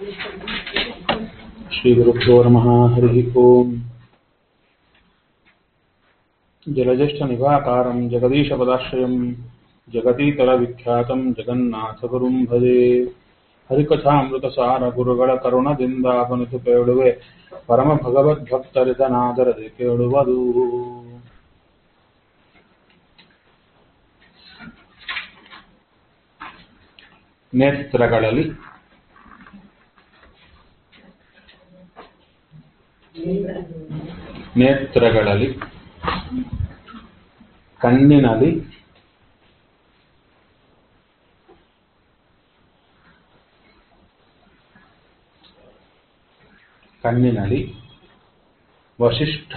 श्रीगुरुभ्यो नमः हरिः ओम् जलज्येष्ठनिभाकारम् जगदीशपदाश्रयम् जगतीतलविख्यातम् जगन्नाथगुरुम् भजे ಹರಿಕಥಾಮೃತಸಾರ ಗುರುಗಳ ಕರುಣದಿಂದಾಪನಿತು ಕೇಳುವೆ ಪರಮ ಭಗವದ್ಭಕ್ತರಿದನಾದರದೆ ಕೇಳುವುದು ನೇತ್ರಗಳಲ್ಲಿ ನೇತ್ರಗಳಲ್ಲಿ ಕಣ್ಣಿನಲ್ಲಿ ಕಣ್ಣಿನಲ್ಲಿ ವಶಿಷ್ಠ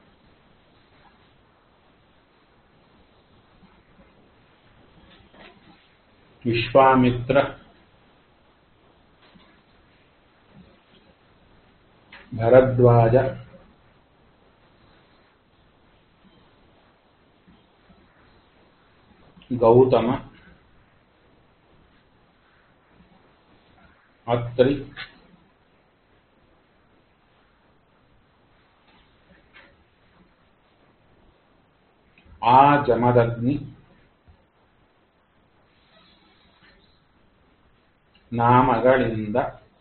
ವಿಶ್ವಾಮಿತ್ರ ಭರದ್ವಾಜ ಗೌತಮ ಅತ್ರಿ ಆ ಜಮದಗ್ನಿ ನಾಮಗಳಿಂದ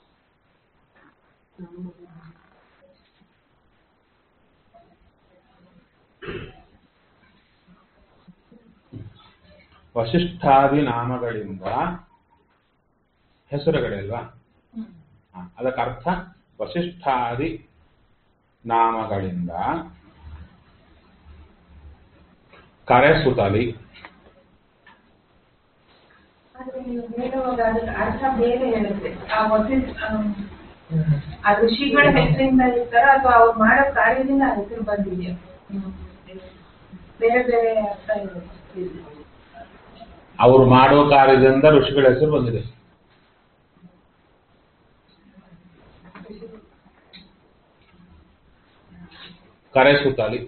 ವಶಿಷ್ಠಾದಿ ನಾಮಗಳಿಂದ ಹೆಸರುಗಳಿಲ್ವಾ ಹ, ಅದಕ್ಕರ್ಥ ವಶಿಷ್ಠಾದಿ ನಾಮಗಳಿಂದ ಕರೆಸುತ್ತಲಿ ಆದ್ರೆ ನೀವು ಹೇಳುವಾಗ ಅದಕ್ಕೆ ಅರ್ಥ ಬೇರೆ ಹೇಳುತ್ತೆ ಆ ವಸಿಸ್ ಆ ಋಷಿಗಳ ಹೆಸರಿಂದ ಇರ್ತಾರ ಅಥವಾ ಅವ್ರು ಮಾಡೋ ಕಾರ್ಯದಿಂದ ಆ ಹೆಸರು ಬಂದಿದೆಯಾ ಬೇರೆ ಬೇರೆ ಅರ್ಥ ಇರುತ್ತೆ ಅವರು ಮಾಡೋ ಕಾರ್ಯದಿಂದ ಋಷಿಗಳ ಹೆಸರು ಬಂದಿದೆ ಕರೆಸುತ್ತಲಿ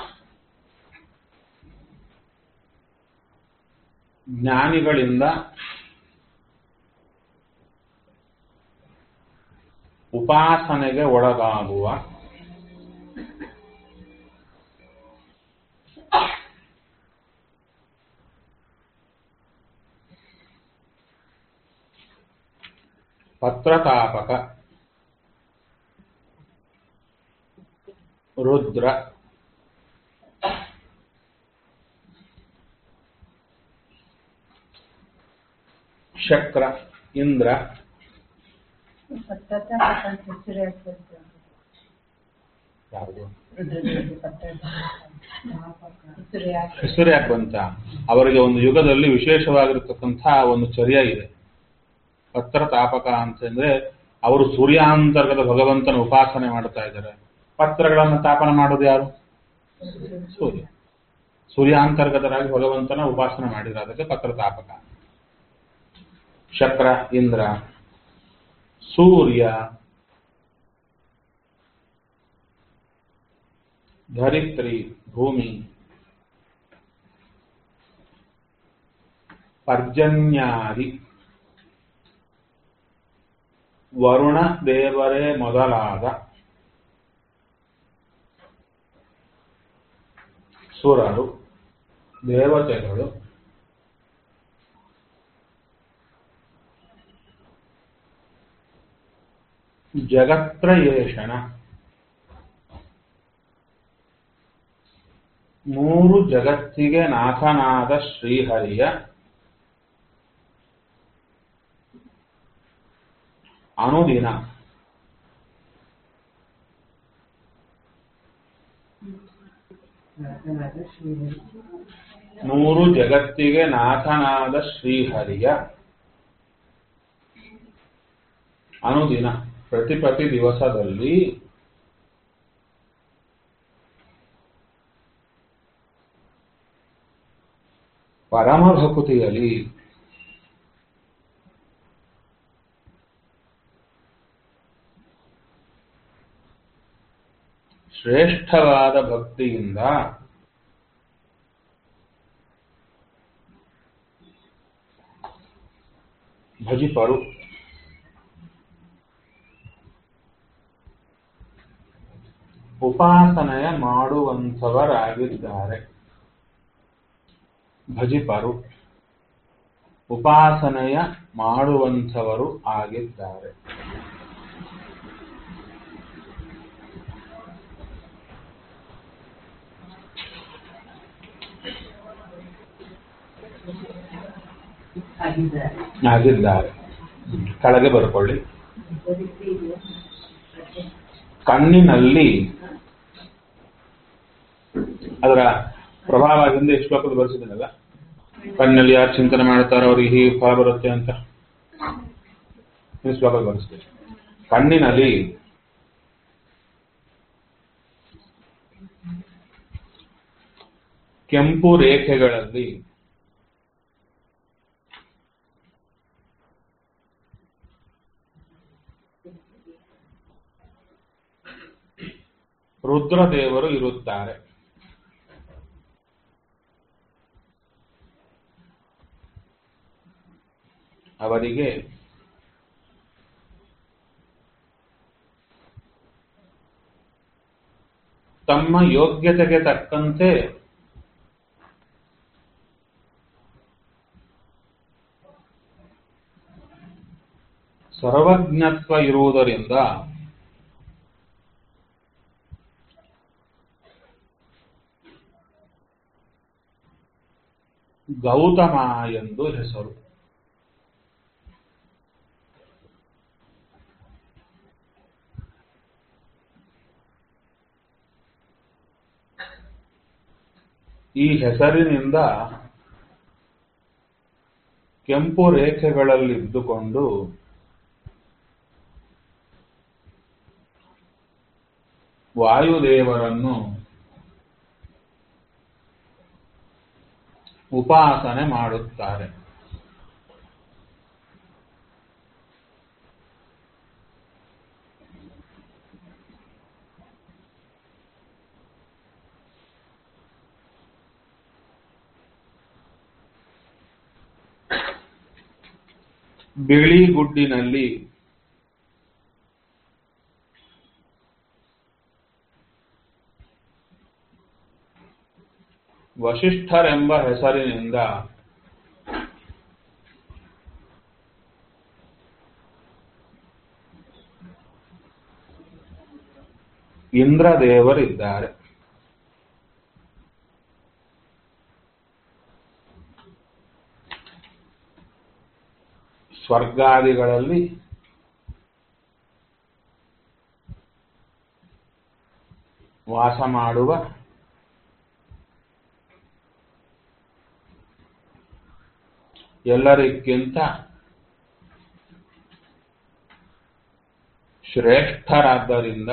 ಜ್ಞಾನಿಗಳಿಂದ ಉಪಾಸನೆಗೆ ಒಳಗಾಗುವ ಪತ್ರತಾಪಕ ರುದ್ರ ಶಕ್ರ ಇಂದ್ರ ಯಾವುದು ಹೆಸರು ಯಾಕೆ ಬಂತ ಅವರಿಗೆ ಒಂದು ಯುಗದಲ್ಲಿ ವಿಶೇಷವಾಗಿರತಕ್ಕಂಥ ಒಂದು ಚರ್ಯ ಇದೆ ಪತ್ರ ತಾಪಕ ಅಂತಂದ್ರೆ ಅವರು ಸೂರ್ಯಾಂತರ್ಗತ ಭಗವಂತನ ಉಪಾಸನೆ ಮಾಡ್ತಾ ಇದ್ದಾರೆ ಪತ್ರಗಳನ್ನು ತಾಪನ ಮಾಡೋದು ಯಾರು ಸೂರ್ಯ ಸೂರ್ಯಾಂತರ್ಗತರಾಗಿ ಭಗವಂತನ ಉಪಾಸನೆ ಮಾಡಿದ್ರು ಅದಕ್ಕೆ ಪತ್ರ ತಾಪಕ ಶಕ್ರ ಇಂದ್ರ ಸೂರ್ಯ ಧರಿತ್ರಿ ಭೂಮಿ ಪರ್ಜನ್ಯಾದಿ ವರುಣ ದೇವರೇ ಮೊದಲಾದ ಸುರರು ದೇವತೆಗಳು ಜಗತ್ರಯೇಷಣ ಮೂರು ಜಗತ್ತಿಗೆ ನಾಥನಾದ ಶ್ರೀಹರಿಯ ಅನುದಿನ ಮೂರು ಜಗತ್ತಿಗೆ ನಾಥನಾದ ಶ್ರೀಹರಿಯ ಅನುದಿನ ಪ್ರತಿ ಪ್ರತಿ ದಿವಸದಲ್ಲಿ ಪರಮ ಭಕುತಿಯಲ್ಲಿ ಶ್ರೇಷ್ಠವಾದ ಭಕ್ತಿಯಿಂದ ಭಜಿಪರು ಉಪಾಸನೆಯ ಮಾಡುವಂಥವರಾಗಿದ್ದಾರೆ ಭಜಿಪರು ಉಪಾಸನೆಯ ಮಾಡುವಂಥವರು ಆಗಿದ್ದಾರೆ ಆಗಿದ್ದಾರೆ ಆಗಿದ್ದಾರೆ ಕೆಳಗೆ ಬರ್ಕೊಳ್ಳಿ ಕಣ್ಣಿನಲ್ಲಿ ಅದರ ಪ್ರಭಾವ ಹಿಂದೆ ಶ್ಲೋಕದ ಬರೆಸಿದ್ದೀನಲ್ಲ ಕಣ್ಣಲ್ಲಿ ಯಾರು ಚಿಂತನೆ ಮಾಡ್ತಾರೋ ಅವರಿಗೆ ಹೀಗೆ ಫಲ ಬರುತ್ತೆ ಅಂತ ಈ ಶ್ಲೋಕದ ಬರೆಸ್ತೀನಿ ಕಣ್ಣಿನಲ್ಲಿ ಕೆಂಪು ರೇಖೆಗಳಲ್ಲಿ ರುದ್ರದೇವರು ಇರುತ್ತಾರೆ ಅವರಿಗೆ ತಮ್ಮ ಯೋಗ್ಯತೆಗೆ ತಕ್ಕಂತೆ ಸರ್ವಜ್ಞತ್ವ ಇರುವುದರಿಂದ ಗೌತಮ ಎಂದು ಹೆಸರು ಈ ಹೆಸರಿನಿಂದ ಕೆಂಪು ರೇಖೆಗಳಲ್ಲಿದ್ದುಕೊಂಡು ವಾಯುದೇವರನ್ನು ಉಪಾಸನೆ ಮಾಡುತ್ತಾರೆ ಬಿಳಿ ಗುಡ್ಡಿನಲ್ಲಿ ವಶಿಷ್ಠರೆಂಬ ಹೆಸರಿನಿಂದ ಇಂದ್ರದೇವರಿದ್ದಾರೆ ಸ್ವರ್ಗಾದಿಗಳಲ್ಲಿ ವಾಸ ಮಾಡುವ ಎಲ್ಲರಿಗಿಂತ ಶ್ರೇಷ್ಠರಾದ್ದರಿಂದ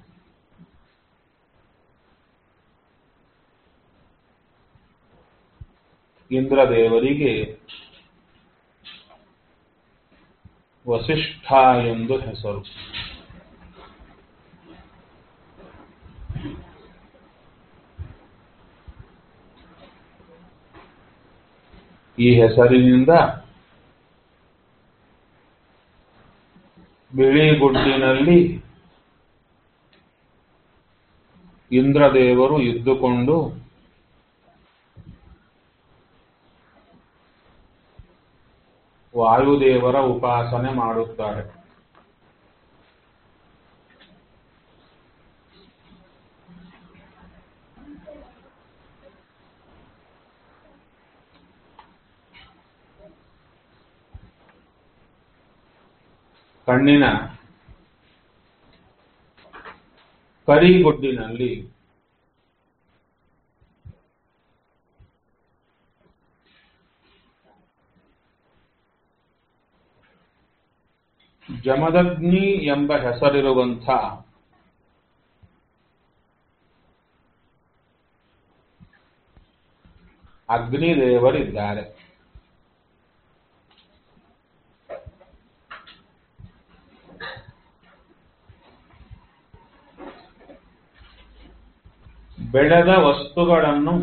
ಇಂದ್ರದೇವರಿಗೆ ವಸಿಷ್ಠ ಎಂದು ಹೆಸರು ಈ ಹೆಸರಿನಿಂದ ಬಿಳಿ ಗುಡ್ಡಿನಲ್ಲಿ ಇಂದ್ರದೇವರು ಇದ್ದುಕೊಂಡು ವಾಯುದೇವರ ಉಪಾಸನೆ ಮಾಡುತ್ತಾರೆ ಕಣ್ಣಿನ ಕರಿಗುಡ್ಡಿನಲ್ಲಿ ಜಮದಗ್ನಿ ಎಂಬ ಹೆಸರಿರುವಂಥ ಅಗ್ನಿದೇವರಿದ್ದಾರೆ ಬೆಳೆದ ವಸ್ತುಗಳನ್ನು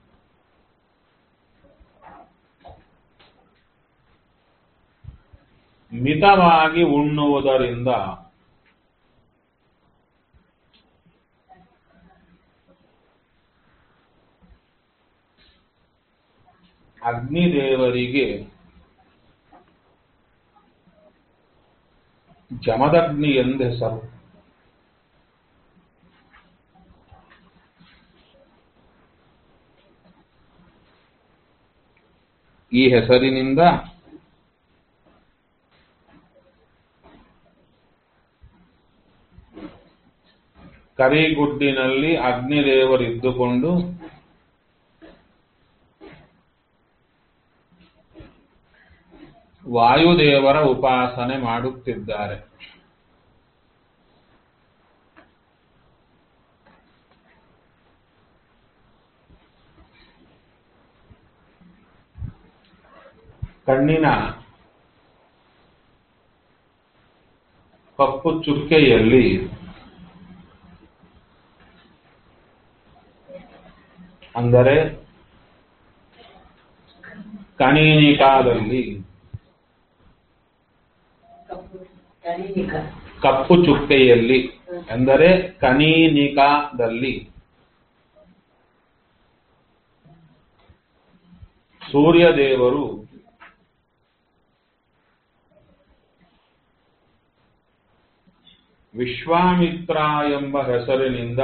ಮಿತವಾಗಿ ಉಣ್ಣುವುದರಿಂದ ಅಗ್ನಿದೇವರಿಗೆ ಜಮದಗ್ನಿ ಎಂದೆಸರು ಈ ಹೆಸರಿನಿಂದ ಕರಿಗುಡ್ಡಿನಲ್ಲಿ ಅಗ್ನಿದೇವರಿದ್ದುಕೊಂಡು ವಾಯುದೇವರ ಉಪಾಸನೆ ಮಾಡುತ್ತಿದ್ದಾರೆ ಕಣ್ಣಿನ ಕಪ್ಪು ಚುಕ್ಕೆಯಲ್ಲಿ ಅಂದರೆ ಕಣಿನಿಕಾದಲ್ಲಿ ಕಪ್ಪು ಕಲಿನಿಕ ಕಪ್ಪು ಚುಕ್ಕೆಯಲ್ಲಿ ಎಂದರೆ ಕನೀನಿಕಾದಲ್ಲಿ ಸೂರ್ಯದೇವರು ವಿಶ್ವಾಮಿತ್ರ ಎಂಬ ಹೆಸರಿನಿಂದ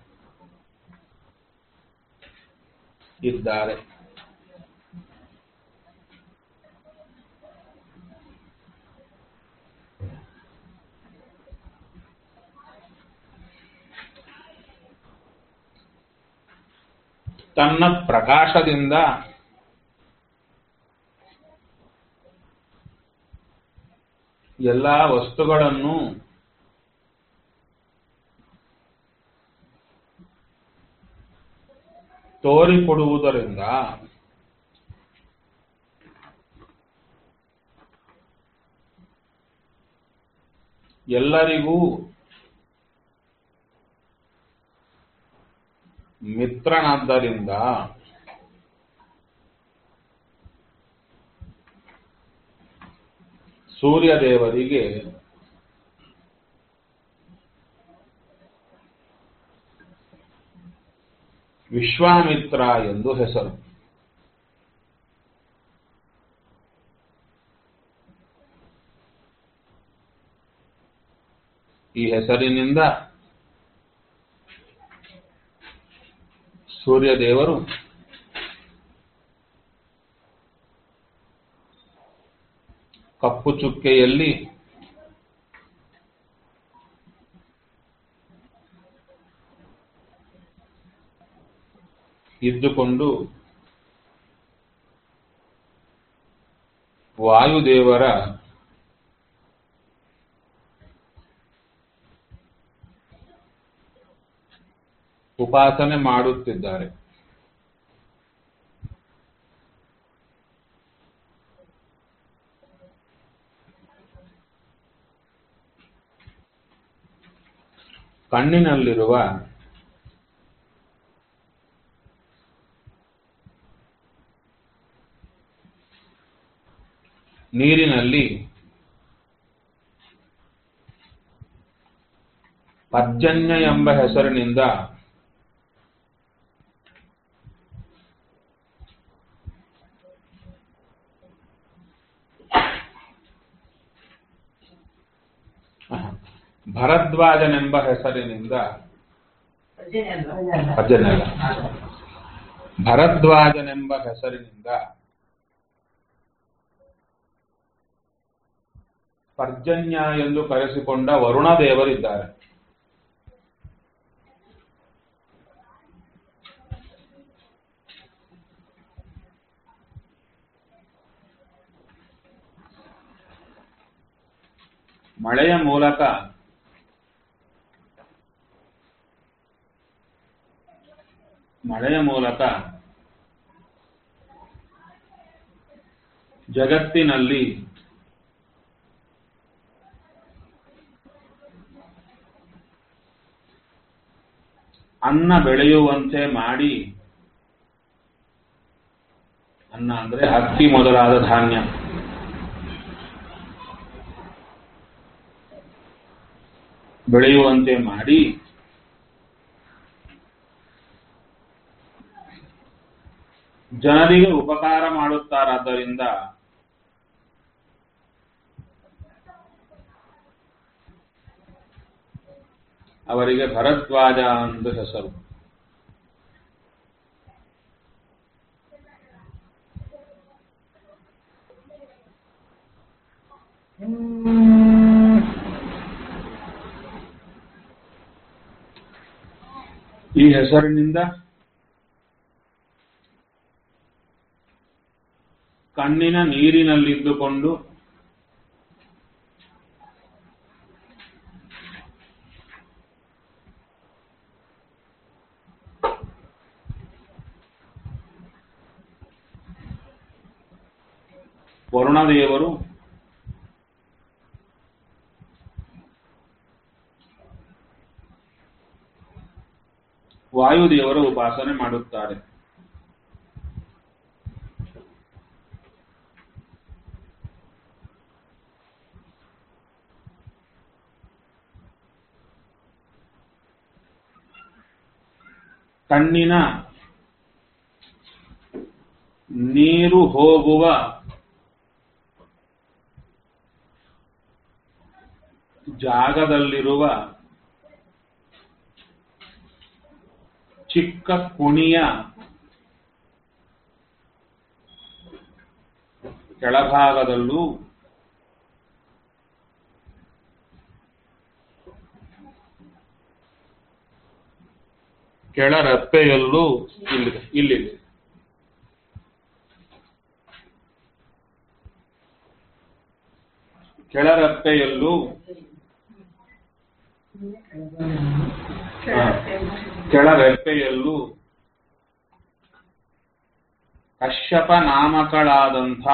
ಇದ್ದಾರೆ ತನ್ನ ಪ್ರಕಾಶದಿಂದ ಎಲ್ಲಾ ವಸ್ತುಗಳನ್ನು ತೋರಿಕೊಡುವುದರಿಂದ ಎಲ್ಲರಿಗೂ ಮಿತ್ರನಾದ್ದರಿಂದ ಸೂರ್ಯದೇವರಿಗೆ ವಿಶ್ವಾಮಿತ್ರ ಎಂದು ಹೆಸರು ಈ ಹೆಸರಿನಿಂದ ಸೂರ್ಯದೇವರು ಕಪ್ಪು ಚುಕ್ಕೆಯಲ್ಲಿ ಇದ್ದುಕೊಂಡು ವಾಯುದೇವರ ಉಪಾಸನೆ ಮಾಡುತ್ತಿದ್ದಾರೆ ಕಣ್ಣಿನಲ್ಲಿರುವ ನೀರಿನಲ್ಲಿ ಪರ್ಜನ್ಯ ಎಂಬ ಹೆಸರಿನಿಂದ ಭರದ್ವಾಜನೆಂಬ ಹೆಸರಿನಿಂದ ಅರ್ಜುನ ಅಲ್ವಾ? ಪರ್ಜನ್ಯ ಭರದ್ವಾಜನೆಂಬ ಹೆಸರಿನಿಂದ ಪರ್ಜನ್ಯ ಎಂದು ಕರೆಸಿಕೊಂಡ ವರುಣ ದೇವರಿದ್ದಾರೆ ಮಳೆಯ ಮೂಲಕ ಮಳೆಯ ಮೂಲಕ ಜಗತ್ತಿನಲ್ಲಿ ಅನ್ನ ಬೆಳೆಯುವಂತೆ ಮಾಡಿ ಅನ್ನ ಅಂದ್ರೆ ಅಕ್ಕಿ ಮೊದಲಾದ ಧಾನ್ಯ ಬೆಳೆಯುವಂತೆ ಮಾಡಿ ಜನರಿಗೆ ಉಪಕಾರ ಮಾಡುತ್ತಾರಾದ್ದರಿಂದ ಅವರಿಗೆ ಭರದ್ವಾಜ ಎಂದು ಹೆಸರು ಈ ಹೆಸರಿನಿಂದ ಕಣ್ಣಿನ ನೀರಿನಲ್ಲಿದ್ದುಕೊಂಡು ವರುಣದೇವರು ವಾಯುದೇವರ ಉಪಾಸನೆ ಮಾಡುತ್ತಾರೆ ಕಣ್ಣಿನ ನೀರು ಹೋಗುವ ಜಾಗದಲ್ಲಿರುವ ಚಿಕ್ಕ ಕುಣಿಯ ಕೆಳಭಾಗದಲ್ಲೂ ಕೆಳರೆಪ್ಪೆಯಲ್ಲೂ ಇಲ್ಲಿದೆ ಇಲ್ಲಿದೆ ಕೆಳರೆಪ್ಪೆಯಲ್ಲೂ ಹಾ. ಕೆಳರೆಪ್ಪೆಯಲ್ಲೂ ಕಶ್ಯಪ ನಾಮಕಳಾದಂಥ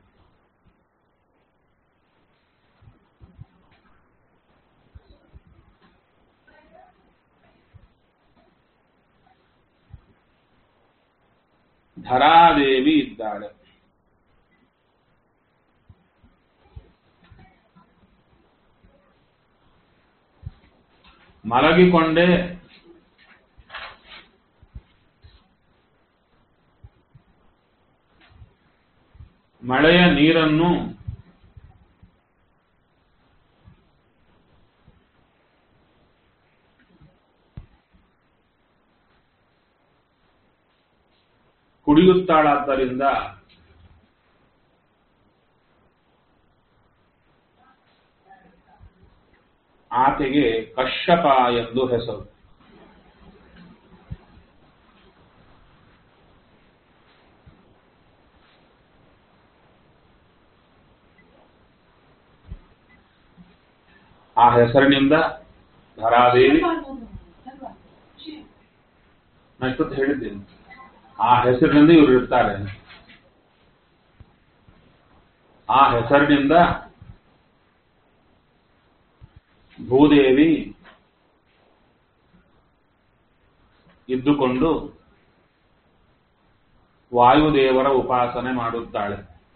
ಧರಾದೇವಿ ಇದ್ದಾಳೆ ಮಲಗಿಕೊಂಡೇ ಮಳೆಯ ನೀರನ್ನು ಕುಡಿಯುತ್ತಾಳಾದ್ದರಿಂದ ಆಕೆಗೆ ಕಶ್ಯಪ ಎಂದು ಹೆಸರು ಆ ಹೆಸರಿನಿಂದ ಧರಾದೇವಿ ನಾನು ಇಷ್ಟೊತ್ತು ಹೇಳಿದ್ದೇನೆ ಆ ಹೆಸರಿನಿಂದ ಇವರು ಇರ್ತಾರೆ ಆ ಹೆಸರಿನಿಂದ ಭೂದೇವಿ ಇದ್ದುಕೊಂಡು ವಾಯುದೇವರ ಉಪಾಸನೆ ಮಾಡುತ್ತಾಳೆ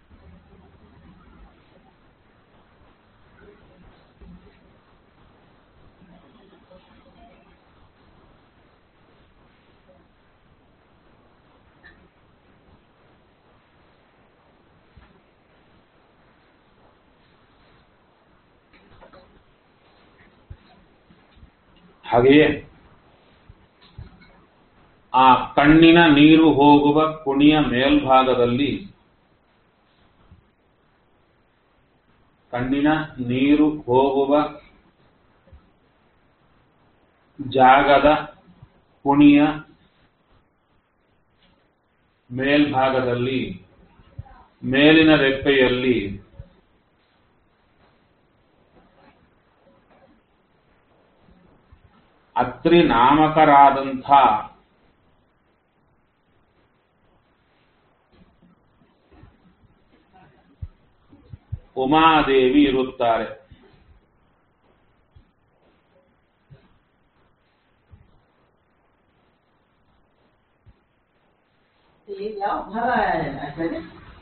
ಹಾಗೆಯೇ ಆ ಕಣ್ಣಿನ ನೀರು ಹೋಗುವ ಕುಣಿಯ ಮೇಲ್ಭಾಗದಲ್ಲಿ ಕಣ್ಣಿನ ನೀರು ಹೋಗುವ ಜಾಗದ ಕುಣಿಯ ಮೇಲ್ಭಾಗದಲ್ಲಿ ಮೇಲಿನ ರೆಪ್ಪೆಯಲ್ಲಿ ಅತ್ರಿ ನಾಮಕರಾದಂಥ ಉಮಾದೇವಿ ಇರುತ್ತಾರೆ ಇಲ್ಲಿ ಯಾವ ಭಾಗ ಆಗ್ತದೆ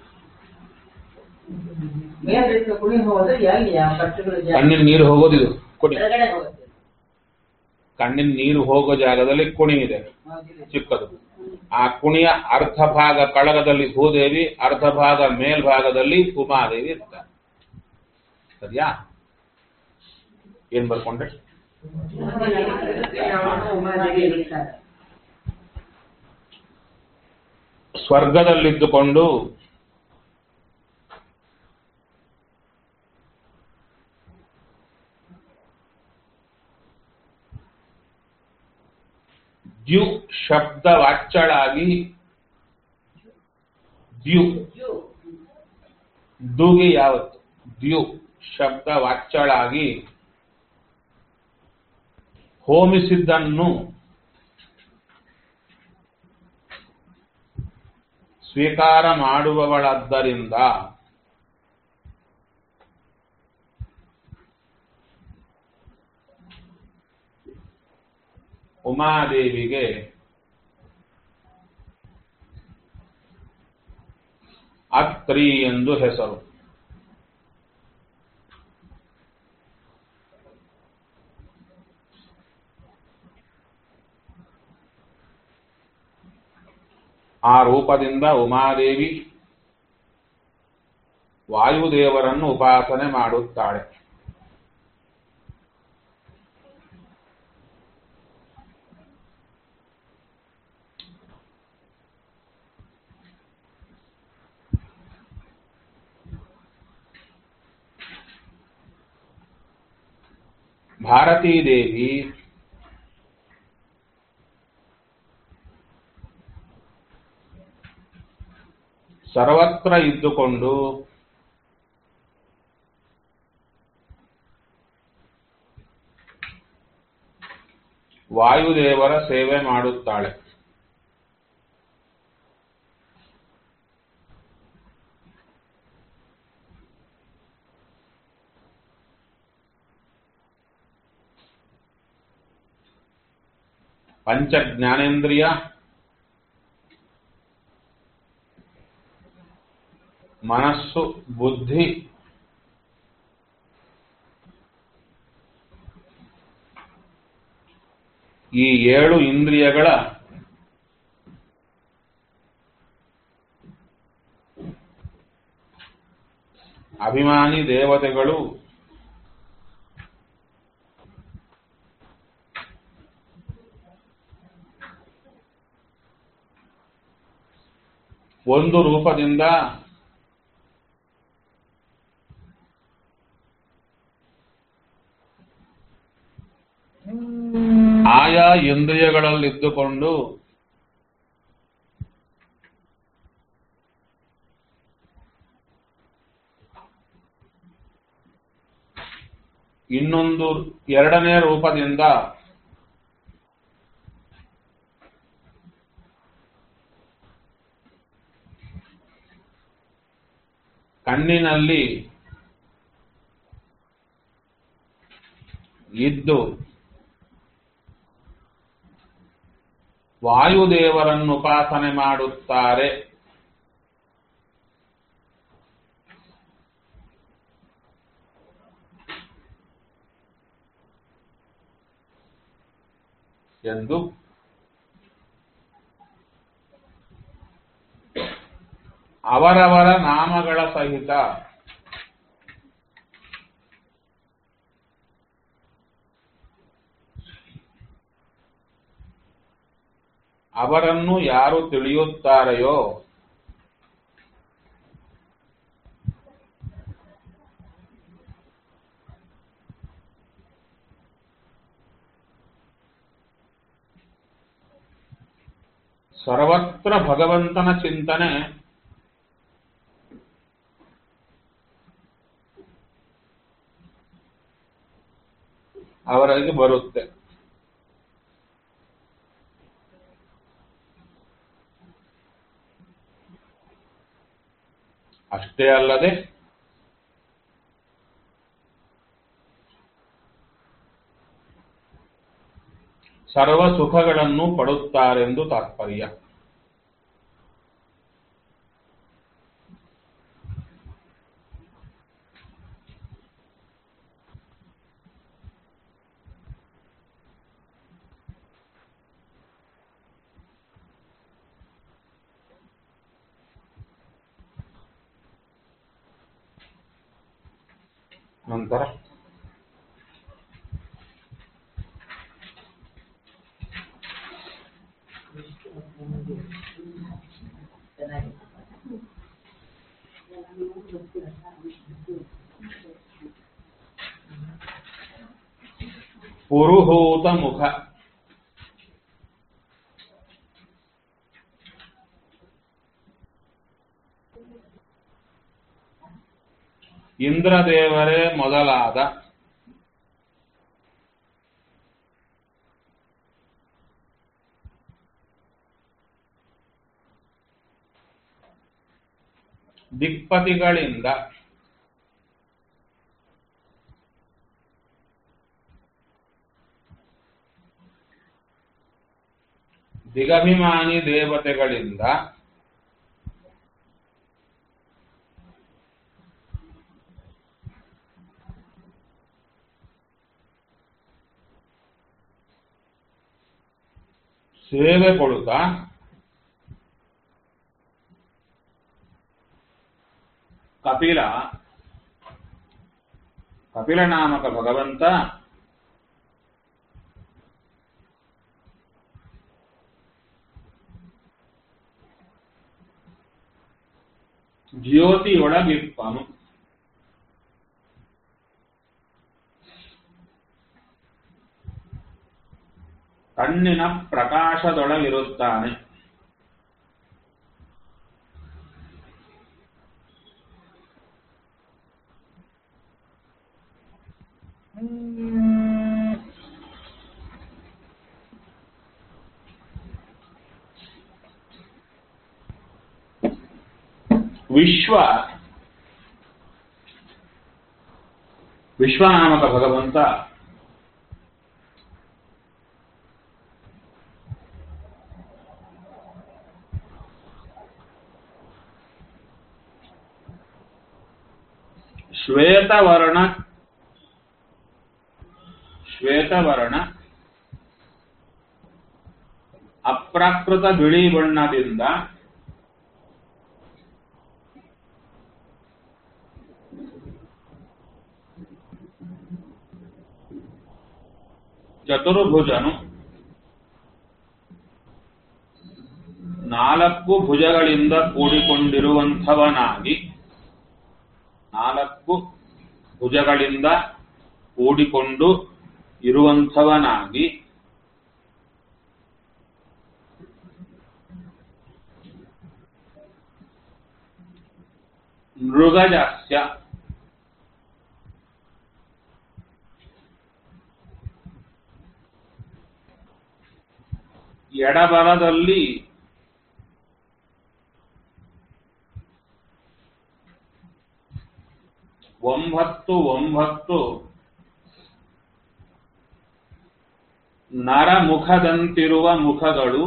ಮೇಲ್ರಿಕ್ಕ ಕುಣಿ ಹೋದ್ರೆ ಎಲ್ಲಿ ಯಾವ ಕಟ್ಟುಗಳು ಜಾಗ ಕಣ್ಣಿನ ನೀರು ಹೋಗೋದಿದು ಕುಣಿ ಕೆಳಗಡೆ ಹೋಗುತ್ತೆ ಕಣ್ಣಿನ ನೀರು ಹೋಗೋ ಜಾಗದಲ್ಲಿ ಕುಣಿ ಇದೆ ಹೌದಿಲ್ಲ? ಚಿಕ್ಕದು ಆ ಕುಣಿಯ ಅರ್ಧ ಭಾಗ ಕಳಗದಲ್ಲಿ ಭೂದೇವಿ ಅರ್ಧ ಭಾಗ ಮೇಲ್ಭಾಗದಲ್ಲಿ ಉಮಾದೇವಿ ಇರ್ತಾರೆ ಸರಿಯಾ ಏನ್ ಬರ್ಕೊಂಡ್ರೆ ಉಮಾದೇವಿ ಇರುತ್ತಾರೆ ಸ್ವರ್ಗದಲ್ಲಿದ್ದುಕೊಂಡು ದ್ಯು ಶಬ್ದ ವಾಚಳಾಗಿ ದ್ಯು ದುಗೆ ಯಾವತ್ತು ದ್ಯು ಶಬ್ದ ವಾಚಳಾಗಿ ಹೋಮಿಸಿದ್ದನ್ನು ಸ್ವೀಕಾರ ಮಾಡುವವಳಾದ್ದರಿಂದ ಉಮಾದೇವಿಗೆ ಅತ್ರಿ ಎಂದು ಹೆಸರು ಆ ರೂಪದಿಂದ ಉಮಾದೇವಿ ವಾಯುದೇವರನ್ನು ಉಪಾಸನೆ ಮಾಡುತ್ತಾಳೆ ಭಾರತೀ ದೇವಿ ಸರ್ವತ್ರ ಇದ್ದುಕೊಂಡು ವಾಯುದೇವರ ಸೇವೆ ಮಾಡುತ್ತಾಳೆ ಪಂಚ ಜ್ಞಾನೇಂದ್ರಿಯ ಮನಸ್ಸು ಬುದ್ಧಿ ಈ ಏಳು ಇಂದ್ರಿಯಗಳ ಅಭಿಮಾನಿ ದೇವತೆಗಳು ಒಂದು ರೂಪದಿಂದ ಆಯಾ ಇಂದ್ರಿಯಗಳಲ್ಲಿದ್ದುಕೊಂಡು ಇನ್ನೊಂದು ಎರಡನೇ ರೂಪದಿಂದ ಕಣ್ಣಿನಲ್ಲಿ ಇದ್ದು ವಾಯುದೇವರನ್ನು ಉಪಾಸನೆ ಮಾಡುತ್ತಾರೆ ಎಂದು ಅವರವರ ನಾಮಗಳ ಸಹಿತ ಅವರನ್ನು ಯಾರು ತಿಳಿಯುತ್ತಾರೆಯೋ ಸರ್ವತ್ರ ಭಗವಂತನ ಚಿಂತನೆ ಅವರಿಗೆ ಬರುತ್ತೆ ಅಷ್ಟೇ ಅಲ್ಲದೆ ಸರ್ವ ಸುಖಗಳನ್ನು ಪಡುತ್ತಾರೆಂದು ತಾತ್ಪರ್ಯ ನಂತರ ಪುರುಹೂತ ಮುಖ ಇಂದ್ರದೇವರೇ ಮೊದಲಾದ ದಿಕ್ಪತಿಗಳಿಂದ ದಿಗಭಿಮಾನಿ ದೇವತೆಗಳಿಂದ ಸೇವೆ ಕೊಡುತ್ತಾ ಕಪಿಲ ಕಪಿಲ ನಾಮಕ ಭಗವಂತ ಜ್ಯೋತಿಯೊಳಗಿಪ್ಪನು ಕಣ್ಣಿನ ಪ್ರಕಾಶದೊಳಗಿರುತ್ತಾನೆ ವಿಶ್ವ ವಿಶ್ವನಾಮಕ ಭಗವಂತ ಶ್ವೇತವರ್ಣ ಶ್ವೇತವರ್ಣ ಅಪ್ರಾಕೃತ ಬಿಳಿ ಬಣ್ಣದಿಂದ ಚತುರ್ಭುಜನು ನಾಲ್ಕು ಭುಜಗಳಿಂದ ಕೂಡಿಕೊಂಡಿರುವಂಥವನಾಗಿ ನಾಲ್ಕು ಭುಜಗಳಿಂದ ಕೂಡಿಕೊಂಡು ಇರುವಂಥವನಾಗಿ ಮೃಗಜಾಸ್ಯ ಎಡಬಲದಲ್ಲಿ ಒಂಬತ್ತು ಒಂಬತ್ತು ನರಮುಖದಂತಿರುವ ಮುಖಗಳು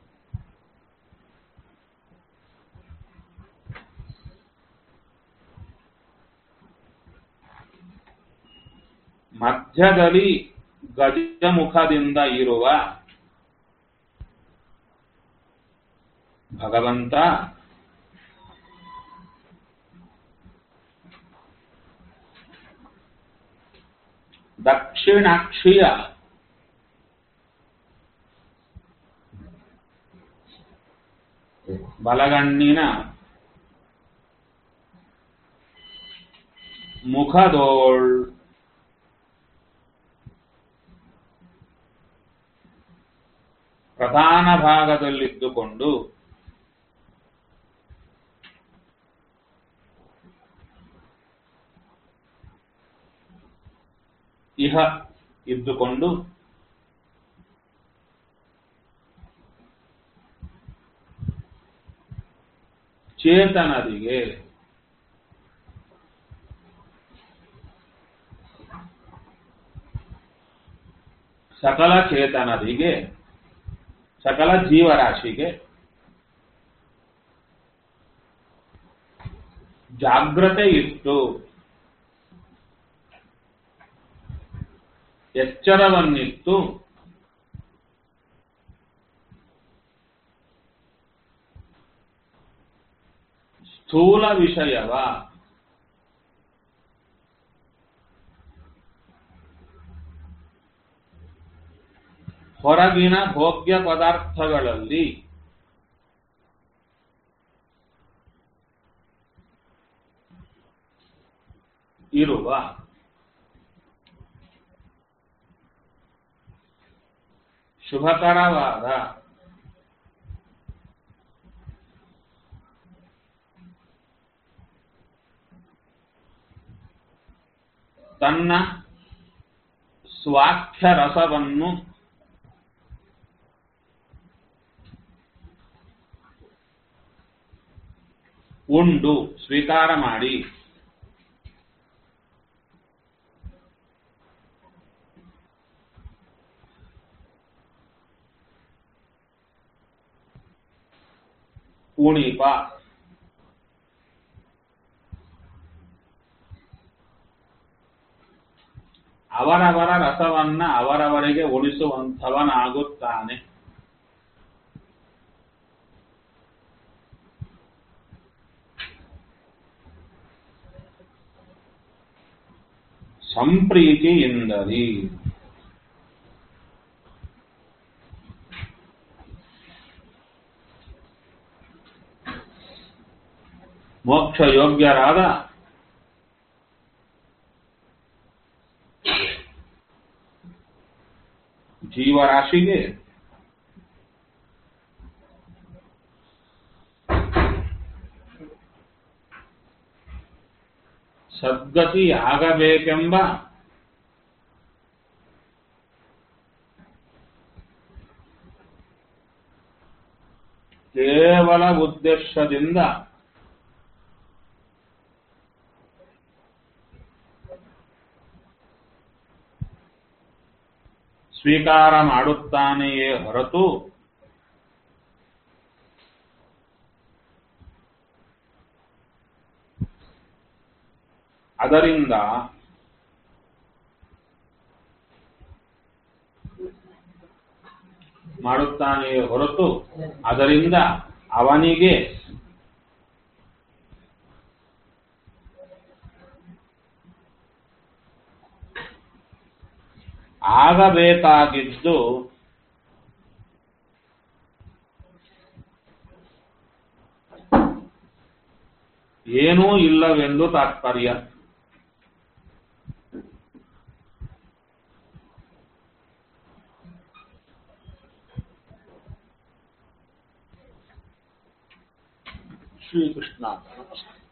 ಮಧ್ಯದಲ್ಲಿ ಗಜಮುಖದಿಂದ ಇರುವ ಭಗವಂತ ದಕ್ಷಿಣಾಕ್ಷಿಯ ಬಲಗಣ್ಣಿನ ಮುಖದೋಳ್ ಪ್ರಧಾನ ಭಾಗದಲ್ಲಿದ್ದುಕೊಂಡು ಇಹ ಇದ್ದುಕೊಂಡು ಚೇತನರಿಗೆ ಸಕಲ ಚೇತನರಿಗೆ ಸಕಲ ಜೀವರಾಶಿಗೆ ಜಾಗ್ರತೆ ಇಟ್ಟು ಎಚ್ಚರವನ್ನಿತ್ತು ಸ್ಥೂಲ ವಿಷಯವ ಹೊರಗಿನ ಭೋಗ್ಯ ಪದಾರ್ಥಗಳಲ್ಲಿ ಇರುವ ಶುಭಕರವಾದ ತನ್ನ ಸ್ವಾಖ್ಯ ರಸವನ್ನು ಉಂಡು ಸ್ವೀಕಾರ ಮಾಡಿ ಉಣಿಪ ಅವರವರ ರಸವನ್ನ ಅವರವರಿಗೆ ಉಣಿಸುವಂಥವನಾಗುತ್ತಾನೆ ಸಂಪ್ರೀತಿಯಿಂದಲೇ ಮೋಕ್ಷ ಯೋಗ್ಯರಾದ ಜೀವರಾಶಿಗೆ ಸದ್ಗತಿ ಆಗಬೇಕೆಂಬ ಕೇವಲ ಉದ್ದೇಶದಿಂದ ಸ್ವೀಕಾರ ಮಾಡುತ್ತಾನೆಯೇ ಹೊರತು ಅದರಿಂದ ಮಾಡುತ್ತಾನೆಯೇ ಹೊರತು ಅದರಿಂದ ಅವನಿಗೆ ಆಗಬೇಕಾಗಿದ್ದು ಏನೂ ಇಲ್ಲವೆಂದು ತಾತ್ಪರ್ಯ ಶ್ರೀಕೃಷ್ಣ ನಮಸ್ತೆ